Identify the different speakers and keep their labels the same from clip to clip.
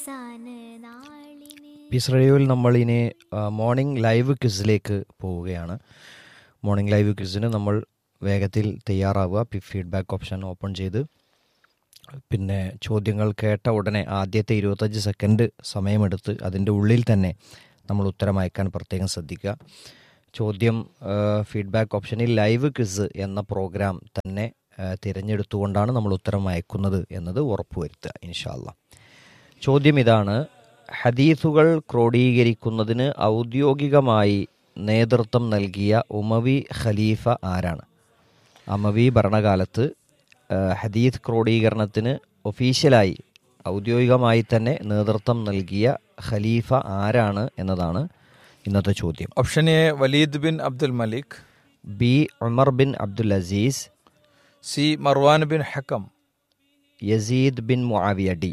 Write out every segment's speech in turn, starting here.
Speaker 1: അവസാന നാളിന്
Speaker 2: പീസ് റേഡിയോയിൽ നമ്മൾ ഇനി മോർണിംഗ് ലൈവ് ക്വിസിലേക്ക് പോവുകയാണ് മോർണിംഗ് ലൈവ് ക്വിസിന് നമ്മൾ വേഗത്തിൽ തയ്യാറാവുക ഫീഡ്ബാക്ക് ഓപ്ഷൻ ഓപ്പൺ ചെയ്ത് പിന്നെ ചോദ്യങ്ങൾ കേട്ട ഉടനെ ആദ്യത്തെ ഇരുപത്തഞ്ച് സെക്കൻഡ് സമയമെടുത്ത് അതിൻ്റെ ഉള്ളിൽ തന്നെ നമ്മൾ ഉത്തരം അയക്കാൻ പ്രത്യേകം ശ്രദ്ധിക്കുക ചോദ്യം ഫീഡ്ബാക്ക് ഓപ്ഷനിൽ ലൈവ് ക്വിസ് എന്ന പ്രോഗ്രാം തന്നെ ആ, തിരഞ്ഞെടുത്തുകൊണ്ടാണ് നമ്മൾ ഉത്തരം അയക്കുന്നത് എന്നത് ഉറപ്പുവരുത്തുക ഇൻഷാല്ല ചോദ്യം ഇതാണ് ഹദീസുകൾ ക്രോഡീകരിക്കുന്നതിന് ഔദ്യോഗികമായി നേതൃത്വം നൽകിയ ഉമവി ഖലീഫ ആരാണ് അമവി ഭരണകാലത്ത് ആ, ഹദീസ് ക്രോഡീകരണത്തിന് ഒഫീഷ്യലായി ഔദ്യോഗികമായി തന്നെ നേതൃത്വം നൽകിയ ഖലീഫ ആരാണ് എന്നതാണ് ഇന്നത്തെ ചോദ്യം
Speaker 3: option A Walid bin Abdul Malik
Speaker 2: B Umar bin Abdul Aziz
Speaker 3: C Marwan bin Hakam
Speaker 2: Yazid bin Muawiya D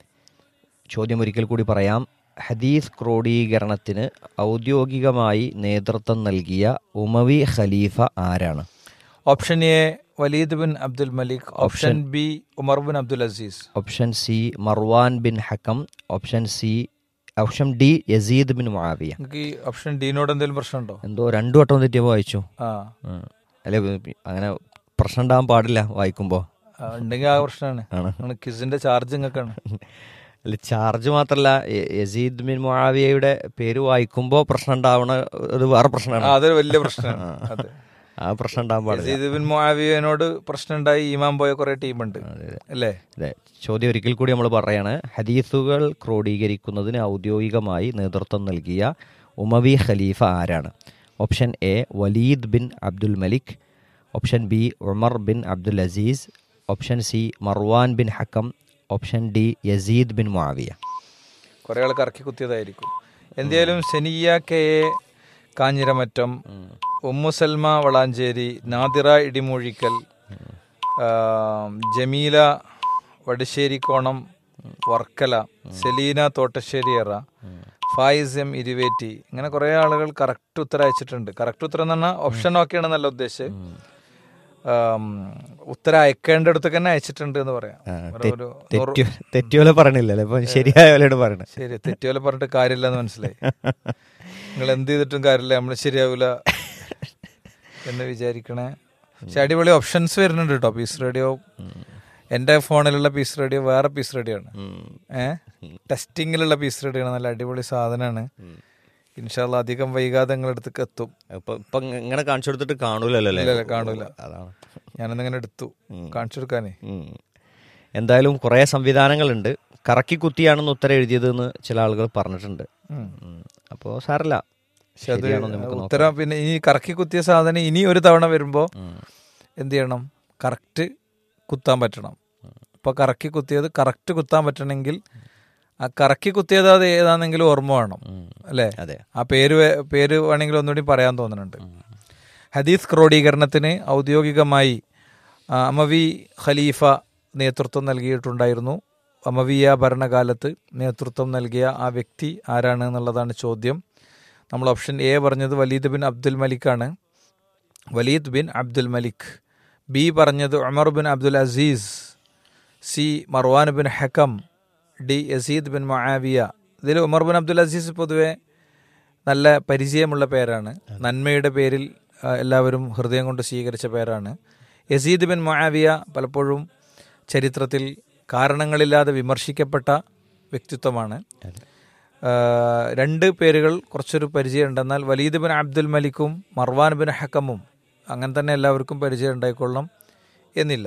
Speaker 2: ചോദ്യം ഒരിക്കൽ കൂടി പറയാം ഹദീസ് ക്രോഡീകരണത്തിന് ഔദ്യോഗികമായി നേതൃത്വം നൽകിയ ഉമവി ഖലീഫ ആരാണ്
Speaker 3: option A Walid bin Abdul Malik option B Umar bin Abdul Aziz
Speaker 2: option C Marwan bin Hakam option C option D Yazid bin Muawiya
Speaker 3: നിങ്ങൾക്ക് ഈ ഓപ്ഷൻ ഡിനോട് എന്തെങ്കിലും പ്രശ്നമുണ്ടോ
Speaker 2: എന്തോ രണ്ടു വട്ടം തെറ്റിയപ്പോൾ വായിച്ചു
Speaker 3: ആ
Speaker 2: ഉം. അല്ലെ അങ്ങനെ പ്രശ്നം ഉണ്ടാകാൻ പാടില്ല വായിക്കുമ്പോൾ
Speaker 3: ആ, ഉണ്ടെങ്കിൽ ആ പ്രശ്നമാണ്
Speaker 2: ആണ്.
Speaker 3: നിങ്ങൾ കിസിന്റെ ചാർജ് നിങ്ങൾക്കാണ്
Speaker 2: അല്ല ചാർജ് മാത്രല്ല യ- യസീദ് ബിൻ മുആവിയയുടെ പേര് വായിക്കുമ്പോൾ പ്രശ്നം ഉണ്ടാവണ ഒരു വേറെ
Speaker 3: ആ,
Speaker 2: പ്രശ്നമാണ്
Speaker 3: അതൊരു വലിയ പ്രശ്നമാണ് അതെ
Speaker 2: ആ പ്രശ്നം ഉണ്ടാകാൻ പാടില്ല
Speaker 3: യസീദ് ബിൻ മുആവിയനോട് പ്രശ്നം ഉണ്ടായി ഈമാൻ പോയ കുറെ ടീമുണ്ട് അല്ലേ
Speaker 2: അതെ ചോദ്യം ഒരിക്കൽ കൂടി നമ്മൾ പറയാണ് ഹദീസുകൾ ക്രോഡീകരിക്കുന്നതിന് ഔദ്യോഗികമായി നേതൃത്വം നൽകിയ ഉമവി ഖലീഫ ആരാണ് option A Walid bin Abdul Malik option B Umar bin Abdul Aziz option C Marwan bin Hakam option D Yazid bin Muawiya
Speaker 3: കുറെ ആൾ കറക്കി കുത്തിയതായിരിക്കും എന്തായാലും സെനിയ കെ എ കാഞ്ഞിരമറ്റം ഉമ്മു സൽമ വളാഞ്ചേരി നാദിറ ഇടിമൂഴിക്കൽ ആ, ജമീല വടശ്ശേരിക്കോണം വർക്കല സെലീന തോട്ടശ്ശേരിയറ ഫായിസ് എം ഇരുവേറ്റി ഇങ്ങനെ കുറെ ആളുകൾ കറക്റ്റ് ഉത്തരം അയച്ചിട്ടുണ്ട് കറക്റ്റ് ഉത്തരം എന്ന് പറഞ്ഞാൽ ഓപ്ഷൻ ഓക്കെയാണ് നല്ല ഉദ്ദേശിച്ച് ഉത്തരം അയക്കേണ്ടടുത്തൊക്കെ തന്നെ അയച്ചിട്ടുണ്ട് എന്ന് പറയാം ഒരു- ഒരു നൂറ്-
Speaker 2: തെറ്റു തെറ്റുപോലെ പറയണില്ലല്ലോ ഇപ്പൊ ശരിയായ പോലെയാണ് പറയണത്
Speaker 3: ശരി തെറ്റുപോലെ പറഞ്ഞിട്ട് കാര്യമില്ല എന്ന് മനസ്സിലായി നിങ്ങൾ എന്ത് ചെയ്തിട്ടും കാര്യമില്ല നമ്മൾ ശരിയാവില്ല എന്ന് വിചാരിക്കണേ പക്ഷെ അടിപൊളി ഓപ്ഷൻസ് വരുന്നുണ്ട് കേട്ടോ പീസ് റേഡിയോ എൻ്റെ ഫോണിലുള്ള പീസ് റേഡിയോ വേറെ പീസ് റേഡിയോ ആണ് ഏ ടെസ്റ്റിങ്ങിലുള്ള പീസ് റേഡിയോ ആണ് നല്ല അടിപൊളി സാധനമാണ് ഇൻഷാല്ല അധികം വൈകാതെ നിങ്ങളടുത്തേക്ക് എത്തും
Speaker 2: ഇപ്പൊ ഇപ്പൊ ഇങ്ങനെ കാണിച്ചു കൊടുത്തിട്ട് കാണൂലല്ലോ അല്ലേ?
Speaker 3: ഇല്ല, ഇല്ല, കാണൂല.
Speaker 2: അതാണ്
Speaker 3: ഞാനൊന്നിങ്ങനെ എടുത്തു കാണിച്ചു കൊടുക്കാനേ
Speaker 2: ഉം. എന്തായാലും കുറേ സംവിധാനങ്ങളുണ്ട് കറക്കി കുത്തിയാണെന്ന് ഉത്തരം എഴുതിയതെന്ന് ചില ആളുകൾ പറഞ്ഞിട്ടുണ്ട്
Speaker 3: ഉം.
Speaker 2: അപ്പോൾ സാരല്ല
Speaker 3: പക്ഷെ അത്
Speaker 2: ശരിയാണോ നമുക്ക് നോക്കാം
Speaker 3: ഉത്തരം പിന്നെ ഈ കറക്കി കുത്തിയ സാധനം ഇനി ഒരു തവണ വരുമ്പോൾ എന്ത് ചെയ്യണം കറക്റ്റ് കുത്താൻ പറ്റണം ഇപ്പൊ കറക്കി കുത്തിയത് കറക്റ്റ് കുത്താൻ പറ്റണമെങ്കിൽ ആ കറക്കി കുത്തിയത് അത് ഏതാണെങ്കിലും ഓർമ്മ വേണം അല്ലേ
Speaker 2: അതെ
Speaker 3: ആ പേര് വേ- പേര് വേണമെങ്കിൽ ഒന്നുകൂടി പറയാൻ തോന്നുന്നുണ്ട് ഹദീസ് ക്രോഡീകരണത്തിന് ഔദ്യോഗികമായി ആ, അമവി ഖലീഫ നേതൃത്വം നൽകിയിട്ടുണ്ടായിരുന്നു അമവിയ ഭരണകാലത്ത് നേതൃത്വം നൽകിയ ആ വ്യക്തി ആരാണ് എന്നുള്ളതാണ് ചോദ്യം നമ്മൾ ഓപ്ഷൻ എ പറഞ്ഞത് വലീദ് ബിൻ അബ്ദുൽ മലിക്കാണ് Walid bin Abdul Malik B പറഞ്ഞത് Umar bin Abdul Aziz C Marwan bin Hakam D Yazid bin Muawiya ഇതിൽ ഉമർ ബിൻ അബ്ദുൽ അസീസ് പൊതുവെ നല്ല പരിചയമുള്ള പേരാണ് നന്മയുടെ പേരിൽ ആ, എല്ലാവരും ഹൃദയം കൊണ്ട് സ്വീകരിച്ച പേരാണ് യസീദ് ബിൻ മൊആവിയ പലപ്പോഴും ചരിത്രത്തിൽ കാരണങ്ങളില്ലാതെ വിമർശിക്കപ്പെട്ട വ്യക്തിത്വമാണ് ആ, രണ്ട് പേരുകൾ കുറച്ചൊരു പരിചയമുണ്ട് എന്നാൽ വലീദ് ബിൻ അബ്ദുൽ മലിക്കും മർവാൻ ബിൻ ഹക്കമും അങ്ങനെ തന്നെ എല്ലാവർക്കും പരിചയം ഉണ്ടായിക്കൊള്ളണം എന്നില്ല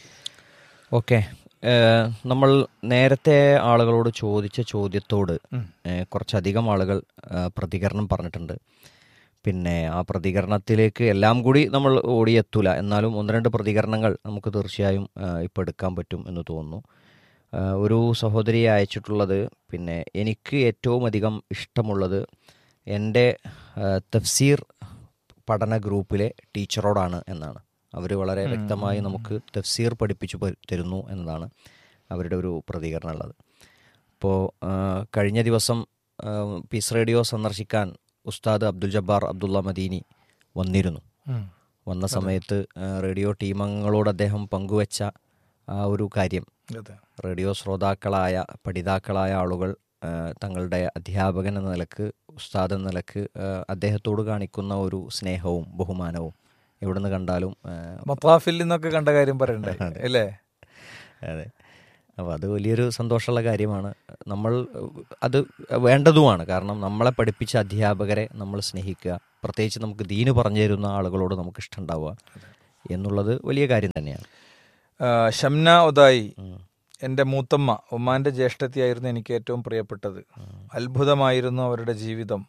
Speaker 2: ഓക്കെ നമ്മൾ നേരത്തെ ആളുകളോട് ചോദിച്ച ചോദ്യത്തോട് ഏഹ്, കുറച്ചധികം ആളുകൾ ഏഹ്, പ്രതികരണം പറഞ്ഞിട്ടുണ്ട് പിന്നെ ആ പ്രതികരണത്തിലേക്ക് എല്ലാം കൂടി നമ്മൾ ഓടിയെത്തൂല എന്നാലും ഒന്ന് രണ്ട് പ്രതികരണങ്ങൾ നമുക്ക് തീർച്ചയായും ഇപ്പോൾ എടുക്കാൻ പറ്റും എന്ന് തോന്നുന്നു ഏഹ്, ഒരു സഹോദരി അയച്ചിട്ടുള്ളത് പിന്നെ എനിക്ക് ഏറ്റവും അധികം ഇഷ്ടമുള്ളത് എൻ്റെ ഏഹ്, തഫ്സീർ പഠന ഗ്രൂപ്പിലെ ടീച്ചറോടാണ് എന്നാണ് അവർ വളരെ വ്യക്തമായി നമുക്ക് തഫ്സീർ പഠിപ്പിച്ചു പ- തരുന്നു എന്നതാണ് അവരുടെ ഒരു പ്രതികരണം ഉള്ളത് അപ്പോൾ കഴിഞ്ഞ ദിവസം ആ, പീസ് റേഡിയോ സന്ദർശിക്കാൻ ഉസ്താദ് അബ്ദുൽ ജബ്ബാർ അബ്ദുള്ള മദീനി വന്നിരുന്നു വന്ന സമയത്ത് ആ, റേഡിയോ ടീമംഗങ്ങളോട് അദ്ദേഹം പങ്കുവച്ച ആ ഒരു കാര്യം
Speaker 3: അതെ
Speaker 2: റേഡിയോ ശ്രോതാക്കളായ പഠിതാക്കളായ ആളുകൾ ആ, തങ്ങളുടെ അധ്യാപകൻ എന്ന നിലക്ക് ഉസ്താദ് എന്ന നിലക്ക് ആ, അദ്ദേഹത്തോട് കാണിക്കുന്ന ഒരു സ്നേഹവും ബഹുമാനവും എവിടെ നിന്ന് കണ്ടാലും ആ,
Speaker 3: മത്താഫിൽ നിന്നൊക്കെ കണ്ട കാര്യം പറയണ്ടേ അല്ലേ
Speaker 2: അതെ അപ്പോൾ അത് വലിയൊരു സന്തോഷമുള്ള കാര്യമാണ് നമ്മൾ അത് വേണ്ടതുമാണ് കാരണം നമ്മളെ പഠിപ്പിച്ച അധ്യാപകരെ നമ്മൾ സ്നേഹിക്കുക പ്രത്യേകിച്ച് നമുക്ക് ദീന് പറഞ്ഞു തരുന്ന ആളുകളോട് നമുക്ക് ഇഷ്ടമുണ്ടാവുക എന്നുള്ളത് വലിയ കാര്യം തന്നെയാണ്
Speaker 3: ആ, ഷംന ഉദായി എൻ്റെ മൂത്തമ്മ ഉമ്മാന്റെ ജ്യേഷ്ഠത്തിയായിരുന്നു എനിക്ക് ഏറ്റവും പ്രിയപ്പെട്ടത് അത്ഭുതമായിരുന്നു അവരുടെ ജീവിതം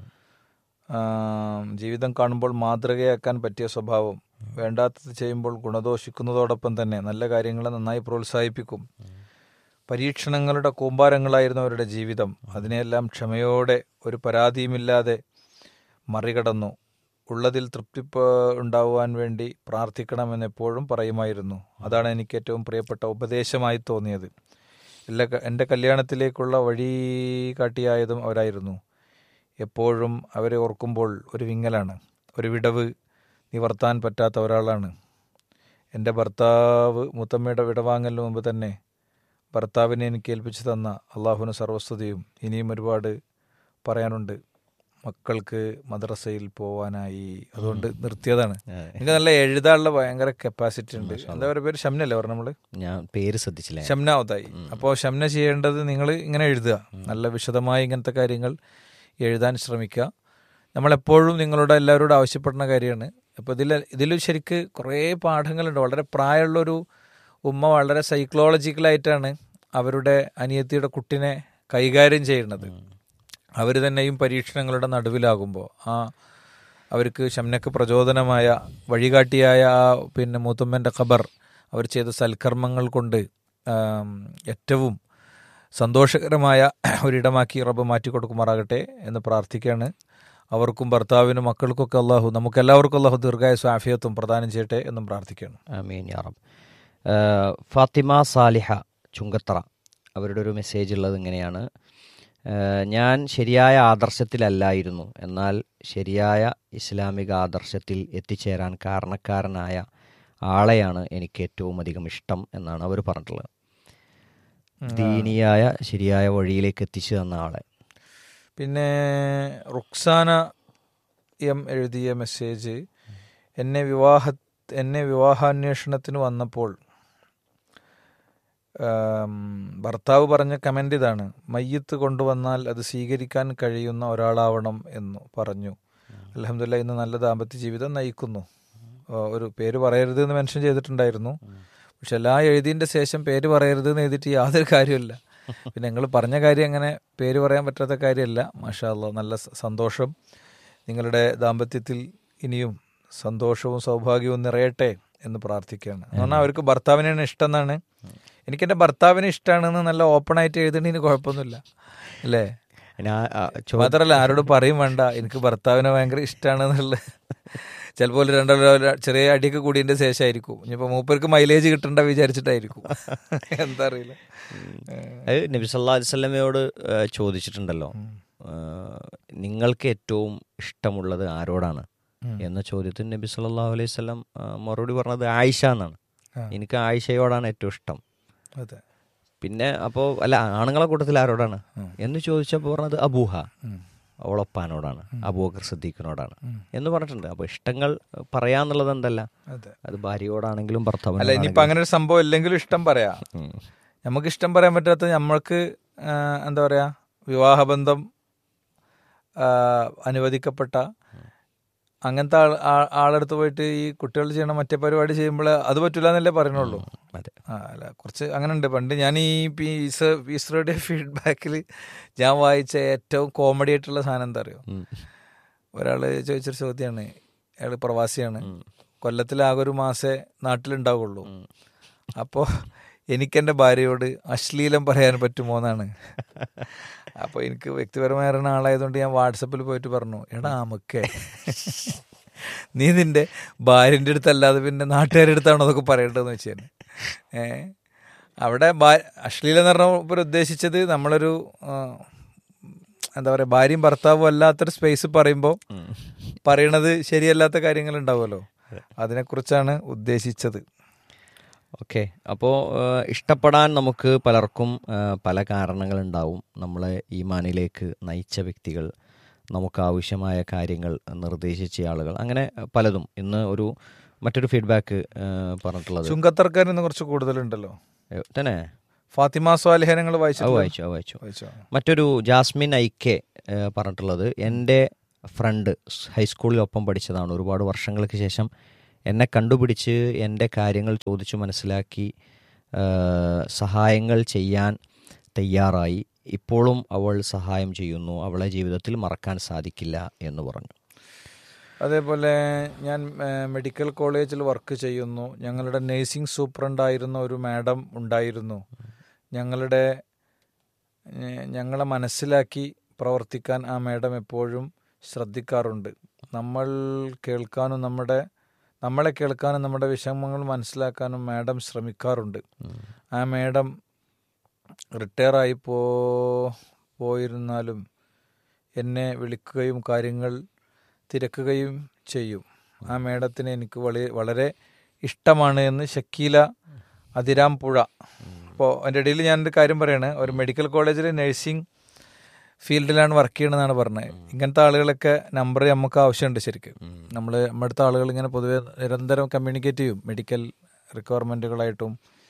Speaker 3: ആ, ജീവിതം കാണുമ്പോൾ മാതൃകയാക്കാൻ പറ്റിയ സ്വഭാവം വേണ്ടാത്തത് ചെയ്യുമ്പോൾ ഗുണദോഷിക്കുന്നതോടൊപ്പം തന്നെ നല്ല കാര്യങ്ങളെ നന്നായി പ്രോത്സാഹിപ്പിക്കും പരീക്ഷണങ്ങളുടെ കൂമ്പാരങ്ങളായിരുന്നു അവരുടെ ജീവിതം അതിനെല്ലാം ക്ഷമയോടെ ഒരു പരാതിയുമില്ലാതെ മറികടന്നു ഉള്ളതിൽ തൃപ്തി പ- ഉണ്ടാവുവാൻ വേണ്ടി പ്രാർത്ഥിക്കണമെന്ന് എപ്പോഴും പറയുമായിരുന്നു അതാണ് എനിക്ക് ഏറ്റവും പ്രിയപ്പെട്ട ഉപദേശമായി തോന്നിയത് എല്ലാ ക- എൻ്റെ കല്യാണത്തിലേക്കുള്ള വഴി കാട്ടിയായതും അവരായിരുന്നു എപ്പോഴും അവരെ ഓർക്കുമ്പോൾ ഒരു വിങ്ങലാണ് ഒരു വിടവ് നിവർത്താൻ പറ്റാത്ത ഒരാളാണ് എൻ്റെ ഭർത്താവ് മുത്തമ്മയുടെ വിടവാങ്ങലിന് മുമ്പ് തന്നെ ഭർത്താവിനെ എനിക്ക് ഏൽപ്പിച്ചു തന്ന അള്ളാഹുവിന് സർവസ്തുതിയും ഇനിയും ഒരുപാട് പറയാനുണ്ട് മക്കൾക്ക് മദ്രസയിൽ പോവാനായി അതുകൊണ്ട് നിർത്തിയതാണ് എനിക്ക് നല്ല എഴുതാനുള്ള ഭയങ്കര കപ്പാസിറ്റി ഉണ്ട് എന്താ പറയുക പേര് ഷംനല്ലേ പറഞ്ഞു നമ്മള്
Speaker 2: ഞാൻ പേര് ശ്രദ്ധിച്ചില്ല
Speaker 3: ഷംന ഒതായി അപ്പോൾ ഷംന ചെയ്യേണ്ടത് നിങ്ങൾ ഇങ്ങനെ എഴുതുക നല്ല വിശദമായി ഇങ്ങനത്തെ കാര്യങ്ങൾ എഴുതാൻ ശ്രമിക്കുക നമ്മളെപ്പോഴും നിങ്ങളോട് എല്ലാവരോടും ആവശ്യപ്പെടുന്ന കാര്യമാണ് അപ്പോൾ ഇതിൽ ഇതിൽ ശരിക്ക് കുറേ പാഠങ്ങളുണ്ട് വളരെ പ്രായമുള്ളൊരു ഉമ്മ വളരെ സൈക്കോളജിക്കലായിട്ടാണ് അവരുടെ അനിയത്തിയുടെ കുട്ടിനെ കൈകാര്യം ചെയ്യുന്നത് അവർ തന്നെയും പരീക്ഷണങ്ങളുടെ നടുവിലാകുമ്പോൾ ആ അവർക്ക് ഷംനക്ക് പ്രചോദനമായ വഴികാട്ടിയായ ആ പിന്നെ മൂത്തുമ്മൻ്റെ ഖബർ അവർ ചെയ്ത സൽക്കർമ്മങ്ങൾ കൊണ്ട് ആം, ഏറ്റവും സന്തോഷകരമായ ഒരിടമാക്കി റബ്ബ് മാറ്റി കൊടുക്കുമാറാകട്ടെ എന്ന് പ്രാർത്ഥിക്കുകയാണ് അവർക്കും ഭർത്താവിനും മക്കൾക്കൊക്കെ അള്ളാഹു നമുക്ക് എല്ലാവർക്കും അള്ളാഹു ദീർഘായുസ് ആഫിയത്തും പ്രദാനം ചെയ്യട്ടെ എന്നും പ്രാർത്ഥിക്കുകയാണ്
Speaker 2: ആമീൻ യാ റബ്ബ് ആ, ഫാത്തിമ സാലിഹ ചുങ്കത്തറ അവരുടെ ഒരു മെസ്സേജ് ഉള്ളത് ഇങ്ങനെയാണ് ആ, ഞാൻ ശരിയായ ആദർശത്തിലല്ലായിരുന്നു എന്നാൽ ശരിയായ ഇസ്ലാമിക ആദർശത്തിൽ എത്തിച്ചേരാൻ കാരണക്കാരനായ ആളെയാണ് എനിക്ക് ഏറ്റവും അധികം ഇഷ്ടം എന്നാണ് അവർ പറഞ്ഞിട്ടുള്ളത് ദീനിയായ ശരിയായ വഴിയിലേക്ക് എത്തിച്ചു തന്ന ആളെ
Speaker 3: പിന്നെ റുക്സാന എം എഴുതിയ മെസ്സേജ് എന്നെ വിവാഹ എന്നെ വിവാഹാന്വേഷണത്തിന് വന്നപ്പോൾ ആം, ഭർത്താവ് പറഞ്ഞ കമൻ്റ് ഇതാണ് മയ്യത്ത് കൊണ്ടുവന്നാൽ അത് സ്വീകരിക്കാൻ കഴിയുന്ന ഒരാളാവണം എന്ന് പറഞ്ഞു അലഹമില്ല ഇന്ന് നല്ല ദാമ്പത്യ ജീവിതം നയിക്കുന്നു ആ, ഒരു പേര് പറയരുത് എന്ന് മെൻഷൻ ചെയ്തിട്ടുണ്ടായിരുന്നു പക്ഷെ എല്ലാം എഴുതിയതിൻ്റെ ശേഷം പേര് പറയരുത് എന്ന് എഴുതിയിട്ട് യാതൊരു കാര്യമില്ല പിന്നെ നിങ്ങൾ പറഞ്ഞ കാര്യം അങ്ങനെ പേര് പറയാൻ പറ്റാത്ത കാര്യമല്ല മാഷാ അല്ലാ നല്ല സ- സന്തോഷം നിങ്ങളുടെ ദാമ്പത്യത്തിൽ ഇനിയും സന്തോഷവും സൗഭാഗ്യവും നിറയട്ടെ എന്ന് പ്രാർത്ഥിക്കുകയാണ് എന്ന് പറഞ്ഞാൽ അവർക്ക് ഭർത്താവിനെയാണ് ഇഷ്ടം എന്നാണ് എനിക്ക് എൻ്റെ ഭർത്താവിനെ ഇഷ്ടമാണെന്ന് നല്ല ഓപ്പൺ ആയിട്ട് എഴുതണതിന് കുഴപ്പമൊന്നുമില്ല അല്ലേ
Speaker 2: ഞാൻ ആ, ചോ-
Speaker 3: മാത്രല്ല ആരോടും പറയും വേണ്ട എനിക്ക് ഭർത്താവിനെ ഭയങ്കര ഇഷ്ടമാണെന്നുള്ള ചിലപ്പോൾ ഒരു രണ്ടോ ഒരു ചെറിയ അടിയൊക്കെ കൂടിയതിന്റെ ശേഷമായിരിക്കും ഇനിയിപ്പോ മൂപ്പർക്ക് മൈലേജ് കിട്ടണ്ട വിചാരിച്ചിട്ടായിരിക്കും എന്താ അറിയില്ല
Speaker 2: അത് നബി സല്ലാ അലിസ്ലമയോട് ചോദിച്ചിട്ടുണ്ടല്ലോ ആ, നിങ്ങൾക്ക് ഏറ്റവും ഇഷ്ടമുള്ളത് ആരോടാണ് എന്ന ചോദ്യത്തിന് നബി സല്ലല്ലാഹു അലൈഹി വസല്ലം ആ, മറുപടി പറഞ്ഞത് ആയിഷ എന്നാണ്
Speaker 3: ആ.
Speaker 2: എനിക്ക് ആയിഷയോടാണ് ഏറ്റവും ഇഷ്ടം
Speaker 3: അതെ
Speaker 2: പിന്നെ അപ്പോൾ അല്ല ആണുങ്ങളെ കൂട്ടത്തിൽ ആരോടാണ് എന്ന് ചോദിച്ചപ്പോൾ പറഞ്ഞത് അബൂഹ
Speaker 3: ഉം.
Speaker 2: അവളൊപ്പാനോടാണ് അബൂബക്കർ സിദ്ദീഖിനോടാണ് എന്ന് പറഞ്ഞിട്ടുണ്ട് അപ്പോൾ ഇഷ്ടങ്ങൾ പറയാന്നുള്ളത് എന്തല്ല
Speaker 3: അതെ
Speaker 2: അത് ഭാര്യയോടാണെങ്കിലും
Speaker 3: അല്ല
Speaker 2: ഭർത്താവിനോടാണെങ്കിലും
Speaker 3: ഇനിയിപ്പോ അങ്ങനെ ഒരു സംഭവം ഇല്ലെങ്കിലും ഇഷ്ടം പറയാ
Speaker 2: ഉം.
Speaker 3: നമുക്ക് ഇഷ്ടം പറയാൻ പറ്റാത്ത നമ്മൾക്ക് ആ, എന്താ പറയാ വിവാഹബന്ധം ആ, അനുവദിക്കപ്പെട്ട അങ്ങനത്തെ ആൾ ആ- ആളെടുത്ത് പോയിട്ട് ഈ കുട്ടികൾ ചെയ്യണ മറ്റേ പരിപാടി ചെയ്യുമ്പോൾ അത് പറ്റൂല എന്നല്ലേ പറയണുള്ളൂ
Speaker 2: അതെ
Speaker 3: ആ അല്ല കുറച്ച് അങ്ങനെ ഉണ്ട് പണ്ട് ഞാൻ ഈ പീസ് പീസ്റോയുടെ ഫീഡ്ബാക്കിൽ ഞാൻ വായിച്ച ഏറ്റവും കോമഡി ആയിട്ടുള്ള സാധനം എന്താ അറിയോ
Speaker 2: ഉം.
Speaker 3: ഒരാൾ ചോദിച്ചൊരു ചോദ്യമാണ് അയാൾ പ്രവാസിയാണ് കൊല്ലത്തിലാകെ ഒരു മാസേ നാട്ടിലുണ്ടാവുള്ളൂ അപ്പോൾ എനിക്കെൻ്റെ ഭാര്യയോട് അശ്ലീലം പറയാൻ പറ്റുമോ എന്നാണ് അപ്പോൾ എനിക്ക് വ്യക്തിപരമായ അറിയുന്ന ആളായതുകൊണ്ട് ഞാൻ വാട്സപ്പിൽ പോയിട്ട് പറഞ്ഞു എടാ നമുക്ക് നീ നിന്റെ ഭാര്യൻ്റെ അടുത്തല്ലാതെ പിന്നെ നാട്ടുകാരുടെ അടുത്താണോ അതൊക്കെ പറയേണ്ടതെന്ന് വെച്ചാൽ ഏ അവിടെ ഭാ- അശ്ലീലം എന്ന് പറഞ്ഞ ഇവർ ഉദ്ദേശിച്ചത് നമ്മളൊരു ആ, എന്താ പറയുക ഭാര്യയും ഭർത്താവും അല്ലാത്തൊരു സ്പേസ് പറയുമ്പോൾ പറയണത് ശരിയല്ലാത്ത കാര്യങ്ങൾ ഉണ്ടാവുമല്ലോ അതിനെക്കുറിച്ചാണ് ഉദ്ദേശിച്ചത്
Speaker 2: ഓക്കെ അപ്പോൾ ഇഷ്ടപ്പെടാൻ നമുക്ക് പലർക്കും ആ, പല കാരണങ്ങളുണ്ടാവും നമ്മളെ ഈമാനിലേക്ക് നയിച്ച വ്യക്തികൾ നമുക്ക് ആവശ്യമായ കാര്യങ്ങൾ നിർദ്ദേശിച്ച ആളുകൾ അങ്ങനെ പലതും ഇന്ന് ഒരു മറ്റൊരു ഫീഡ്ബാക്ക് പറഞ്ഞിട്ടുള്ളത്
Speaker 3: ചുങ്കത്തർക്കാർ ഇന്ന് കുറച്ച് കൂടുതലുണ്ടല്ലോ
Speaker 2: ഏ, തന്നെ
Speaker 3: ഫാത്തിമ സ്വാലിഹ നിങ്ങൾ
Speaker 2: അത്
Speaker 3: വായിച്ചു
Speaker 2: വായിച്ചു അത് വായിച്ചു
Speaker 3: വായിച്ചോ
Speaker 2: മറ്റൊരു ജാസ്മിൻ ഐക്കെ ഏ, പറഞ്ഞിട്ടുള്ളത് എൻ്റെ ഫ്രണ്ട് സ് ഹൈസ്കൂളിൽ ഒപ്പം പഠിച്ചതാണ് ഒരുപാട് വർഷങ്ങൾക്ക് ശേഷം എന്നെ കണ്ടുപിടിച്ച് എൻ്റെ കാര്യങ്ങൾ ചോദിച്ചു മനസ്സിലാക്കി ഏ, സഹായങ്ങൾ ചെയ്യാൻ തയ്യാറായി ഇപ്പോഴും അവൾ സഹായം ചെയ്യുന്നു അവളെ ജീവിതത്തിൽ മറക്കാൻ സാധിക്കില്ല എന്ന് പറഞ്ഞു
Speaker 3: അതേപോലെ ഞാൻ ഏഹ്, മെഡിക്കൽ കോളേജിൽ വർക്ക് ചെയ്യുന്നു ഞങ്ങളുടെ നേഴ്സിംഗ് സൂപ്രണ്ടായിരുന്ന ഒരു മാഡം ഉണ്ടായിരുന്നു ഞങ്ങളുടെ ഏഹ്, ഞങ്ങളെ മനസ്സിലാക്കി പ്രവർത്തിക്കാൻ ആ മാഡം എപ്പോഴും ശ്രദ്ധിക്കാറുണ്ട് നമ്മൾ കേൾക്കാനും നമ്മുടെ നമ്മളെ കേൾക്കാനും നമ്മുടെ വിഷമങ്ങൾ മനസ്സിലാക്കാനും മാഡം ശ്രമിക്കാറുണ്ട് ആ മാഡം റിട്ടയർ ആയി പോ പോയിരുന്നാലും എന്നെ വിളിക്കുകയും കാര്യങ്ങൾ തിരക്കുകയും ചെയ്യും ആ മേഡത്തിന് എനിക്ക് വളി വളരെ ഇഷ്ടമാണ് എന്ന് ഷക്കീല അതിരാം പുഴ അപ്പോൾ അതിൻ്റെ ഇടയിൽ ഞാനൊരു കാര്യം പറയാണ് ഒരു മെഡിക്കൽ കോളേജിൽ നഴ്സിംഗ് ഫീൽഡിലാണ് വർക്ക് ചെയ്യണമെന്നാണ് പറഞ്ഞത് ഇങ്ങനത്തെ ആളുകളൊക്കെ നമ്പർ നമുക്ക് ആവശ്യമുണ്ട് ശരിക്കും നമ്മൾ നമ്മുടെ അടുത്ത ആളുകൾ ഇങ്ങനെ പൊതുവെ നിരന്തരം കമ്മ്യൂണിക്കേറ്റ് ചെയ്യും മെഡിക്കൽ റിക്വയർമെൻറ്റുകളായിട്ടും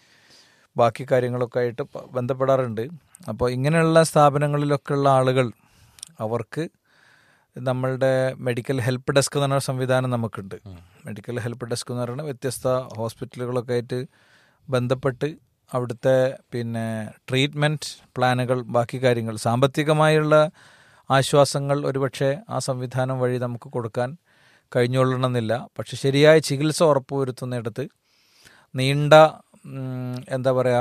Speaker 3: ബാക്കി കാര്യങ്ങളൊക്കെ ആയിട്ട് പ- ബന്ധപ്പെടാറുണ്ട് അപ്പോൾ ഇങ്ങനെയുള്ള സ്ഥാപനങ്ങളിലൊക്കെ ഉള്ള ആളുകൾ അവർക്ക് നമ്മളുടെ മെഡിക്കൽ ഹെൽപ്പ് ഡെസ്ക് എന്ന് പറഞ്ഞ സംവിധാനം നമുക്കുണ്ട് മെഡിക്കൽ ഹെൽപ്പ് ഡെസ്ക് എന്ന് പറയുന്നത് വ്യത്യസ്ത ഹോസ്പിറ്റലുകളൊക്കെ ആയിട്ട് ബന്ധപ്പെട്ട് അവിടുത്തെ പിന്നെ ട്രീറ്റ്മെൻറ്റ് പ്ലാനുകൾ ബാക്കി കാര്യങ്ങൾ സാമ്പത്തികമായുള്ള ആശ്വാസങ്ങൾ ഒരുപക്ഷെ ആ സംവിധാനം വഴി നമുക്ക് കൊടുക്കാൻ കഴിഞ്ഞുകൊള്ളണമെന്നില്ല പക്ഷെ ശരിയായ ചികിത്സ ഉറപ്പുവരുത്തുന്നിടത്ത് നീണ്ട ഉം, എന്താ പറയുക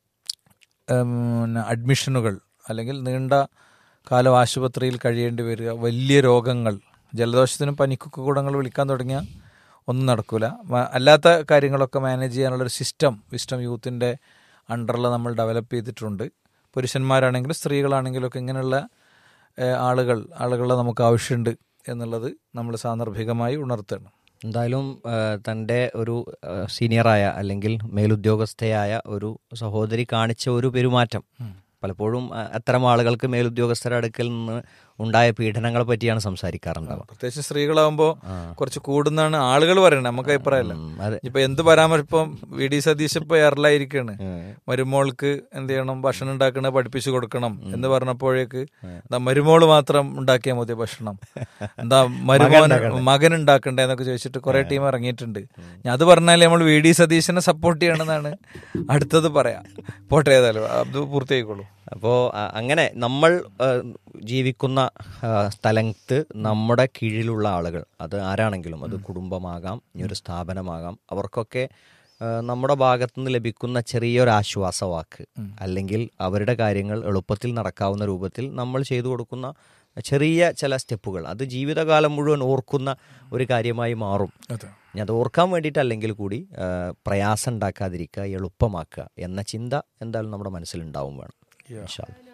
Speaker 3: അഡ്മിഷനുകൾ അല്ലെങ്കിൽ നീണ്ട കാലം ആശുപത്രിയിൽ കഴിയേണ്ടി വരിക വലിയ രോഗങ്ങൾ ജലദോഷത്തിനും പനിക്കൊക്കെ കൂടങ്ങൾ വിളിക്കാൻ തുടങ്ങിയാൽ ഒന്നും നടക്കൂല മ- അല്ലാത്ത കാര്യങ്ങളൊക്കെ മാനേജ് ചെയ്യാനുള്ളൊരു സിസ്റ്റം വിസ്റ്റം യൂത്തിൻ്റെ അണ്ടറിൽ നമ്മൾ ഡെവലപ്പ് ചെയ്തിട്ടുണ്ട് പുരുഷന്മാരാണെങ്കിലും സ്ത്രീകളാണെങ്കിലും ഒക്കെ ഇങ്ങനെയുള്ള ഏഹ്, ആളുകൾ ആളുകളെ നമുക്ക് ആവശ്യമുണ്ട് എന്നുള്ളത് നമ്മൾ സാന്ദർഭികമായി ഉണർത്തണം
Speaker 2: എന്തായാലും ആ, തൻ്റെ ഒരു ആ, സീനിയറായ അല്ലെങ്കിൽ മേലുദ്യോഗസ്ഥയായ ഒരു സഹോദരി കാണിച്ച ഒരു പെരുമാറ്റം പലപ്പോഴും ആ, അത്തരം ആളുകൾക്ക് മേലുദ്യോഗസ്ഥരുടെ അടുക്കൽ നിന്ന് ഉണ്ടായ പീഡനങ്ങളെ പറ്റിയാണ് സംസാരിക്കാറുണ്ടാവുക
Speaker 3: പ്രത്യേകിച്ച് സ്ത്രീകളാകുമ്പോൾ കുറച്ച് കൂടുന്നാണ് ആളുകൾ പറയണത് നമുക്ക് അഭിപ്രായമല്ല
Speaker 2: ഉം, അതെ
Speaker 3: ഇപ്പൊ എന്ത് പരാമർശം ഇപ്പം വി ഡി സതീശ് ഇപ്പൊ എയർലായിരിക്കാണ് മരുമോൾക്ക് എന്ത് ചെയ്യണം ഭക്ഷണം ഉണ്ടാക്കണ പഠിപ്പിച്ചു കൊടുക്കണം എന്ന് പറഞ്ഞപ്പോഴേക്ക് എന്താ മരുമോള് മാത്രം ഉണ്ടാക്കിയാൽ മതി ഭക്ഷണം എന്താ മരുമോൻ മകൻ ഉണ്ടാക്കണ്ടേ എന്നൊക്കെ ചോദിച്ചിട്ട് കുറെ ടീം ഇറങ്ങിയിട്ടുണ്ട് ഞാൻ അത് പറഞ്ഞാൽ നമ്മൾ വി ഡി സതീശനെ സപ്പോർട്ട് ചെയ്യണമെന്നാണ് അടുത്തത് പറയാം പോട്ടെ ഏതായാലും അത് പൂർത്തിയായിക്കോളൂ
Speaker 2: അപ്പോൾ അങ്ങനെ നമ്മൾ ആ, ജീവിക്കുന്ന ആ, സ്ഥലത്ത് നമ്മുടെ കീഴിലുള്ള ആളുകൾ അത് ആരാണെങ്കിലും അത് കുടുംബമാകാം ഇനി ഒരു സ്ഥാപനമാകാം അവർക്കൊക്കെ ആ, നമ്മുടെ ഭാഗത്തുനിന്ന് ലഭിക്കുന്ന ചെറിയൊരു ആശ്വാസവാക്ക് അല്ലെങ്കിൽ അവരുടെ കാര്യങ്ങൾ എളുപ്പത്തിൽ നടക്കാവുന്ന രൂപത്തിൽ നമ്മൾ ചെയ്തു കൊടുക്കുന്ന ചെറിയ ചില സ്റ്റെപ്പുകൾ അത് ജീവിതകാലം മുഴുവൻ ഓർക്കുന്ന ഒരു കാര്യമായി മാറും
Speaker 3: അതെ
Speaker 2: ഇനി അത് ഓർക്കാൻ വേണ്ടിയിട്ടല്ലെങ്കിൽ കൂടി ആ, പ്രയാസം ഉണ്ടാക്കാതിരിക്കുക എളുപ്പമാക്കുക എന്ന ചിന്ത എന്തായാലും നമ്മുടെ മനസ്സിലുണ്ടാവും വേണം ഇൻഷാ അല്ലാ.